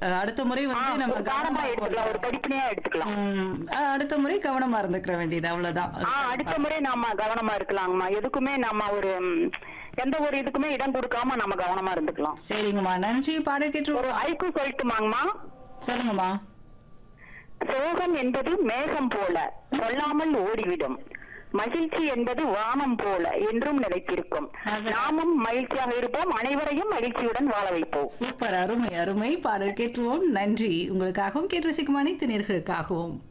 அஹ், அடுத்த முறை ஆ, வந்து நம்ம ஒரு பாடமா கவனமா எடுத்துக்கலாம் ஒரு படிப்பினையா எடுத்துக்கலாம் ம், அஹ், அடுத்த முறை கவனமா இருந்துக்கிற வேண்டியது அவ்வளவுதான் ஆ அடுத்த முறை நாம கவனமா இருக்கலாங்கம்மா எதுக்குமே நம்ம ஒரு ம், எந்த ஒரு இதுக்குமே இடம் கொடுக்காம நம்ம கவனமா இருந்துக்கலாம் சரிங்கம்மா நன்றி பாடல் கேட்டு ஒரு ஐக்கு சொல்லட்டுமாங்கம்மா சொல்லுங்கம்மா சோகம் என்பது மேகம் போல சொல்லாமல் ஓடிவிடும் மகிழ்ச்சி என்பது வானம் போல என்றும் நிலைத்திருக்கும் அதான். நாமும் மகிழ்ச்சியாக இருப்போம் அனைவரையும் மகிழ்ச்சியுடன் வாழ வைப்போம் சூப்பர் அருமை அருமை பாடல் கேட்டுருவோம் நன்றி உங்களுக்காகவும் கேட்டு ரசிக்கும் அனைத்து நேர்களுக்காகவும்